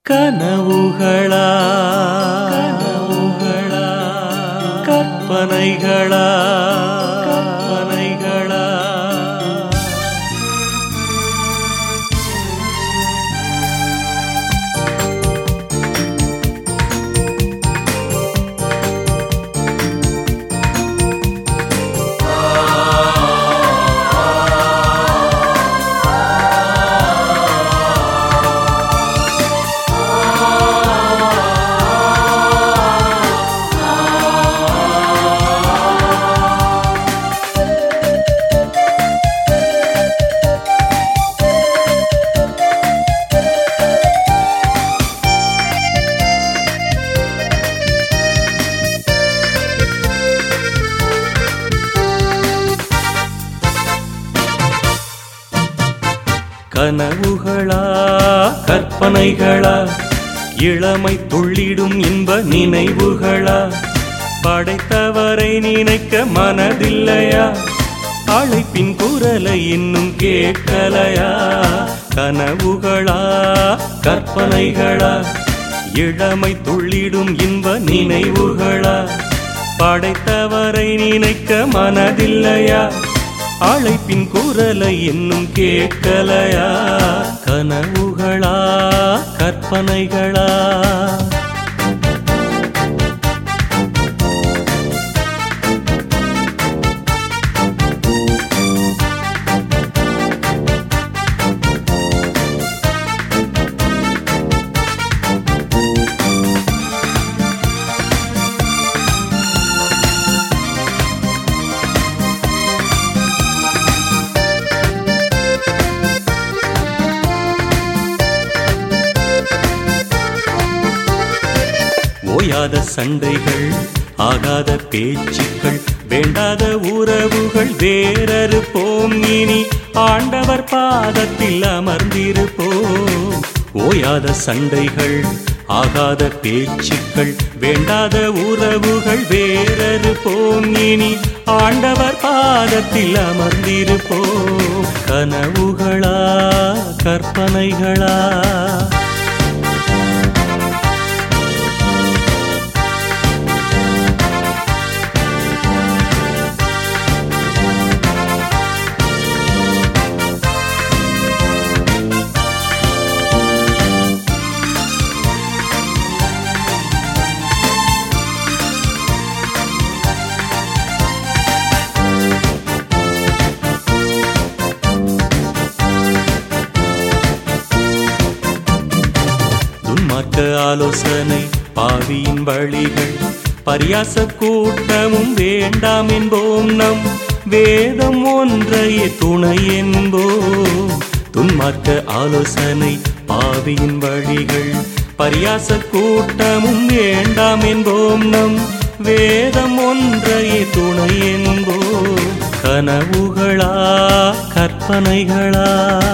கனவுகளா கனவுகளா கற்பனைகளா கற்பனைகளா கனவுகளா கற்பனைகளா இளமை துள்ளிடும் இன்ப நினைவுகளா படைத்தவரை நினைக்க மனதில்லையா அழைப்பின் குரலை இன்னும் கேட்கலையா கனவுகளா கற்பனைகளா இளமை துள்ளிடும் இன்ப நினைவுகளா படைத்தவரை நினைக்க மனதில்லையா அழைப்பின் குரலை இன்னும் கேட்கலையா கனவுகளா கற்பனைகளா ஓயாத சண்டைகள் ஆகாத பேச்சுக்கள் வேண்டாத உறவுகள் வேறறுப்போம் இனி ஆண்டவர் பாதத்தில் அமர்ந்திருப்போம் ஓயாத சண்டைகள் ஆகாத பேச்சுக்கள் வேண்டாத உறவுகள் வேறறுப்போம் இனி ஆண்டவர் பாதத்தில் அமர்ந்திருப்போம் கனவுகளா கற்பனைகளா துன்மார்க்க ஆலோசனை பாவியின் வழிகள் பரியாச கூட்டமும் வேண்டாம் என்போம் நம் வேதம் ஒன்றையே துணை என்போம் துன்மார்க்க ஆலோசனை பாவியின் வழிகள் பரியாச கூட்டமும் வேண்டாம் என்போம் நம் வேதம் ஒன்றையே துணை என்போம் கனவுகளா கற்பனைகளா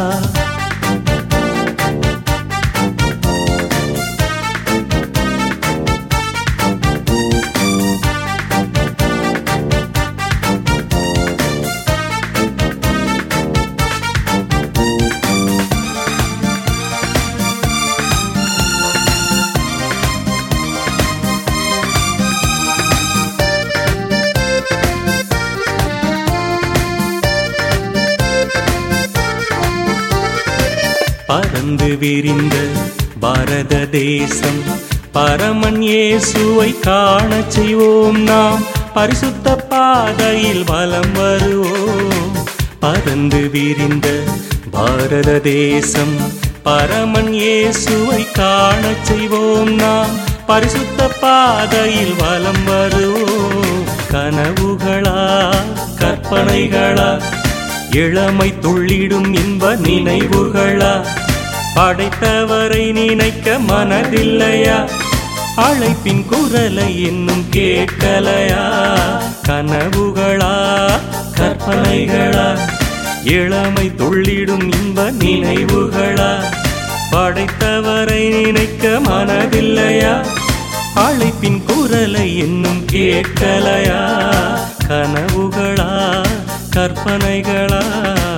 பறந்து விரிந்த பாரத தேசம் பரமன் இயேசுவை காணச் செய்வோம் நாம் பரிசுத்த பாதையில் வலம் வருவோம் பறந்து விரிந்த பாரத தேசம் பரமன் இயேசுவை காணச் செய்வோம் நாம் பரிசுத்த பாதையில் வலம் வருவோம் கனவுகளா கற்பனைகளா இளமை துள்ளிடும் இன்ப நினைவுகளா படைத்தவரை நினைக்க மனதில்லையா அழைப்பின் குரலை இன்னும் கேட்கலையா கனவுகளா கற்பனைகளா இளமை துள்ளிடும் இன்ப நினைவுகளா படைத்தவரை நினைக்க மனதில்லையா அழைப்பின் குரலை இன்னும் கேட்கலையா கனவுகளா கற்பனைகளா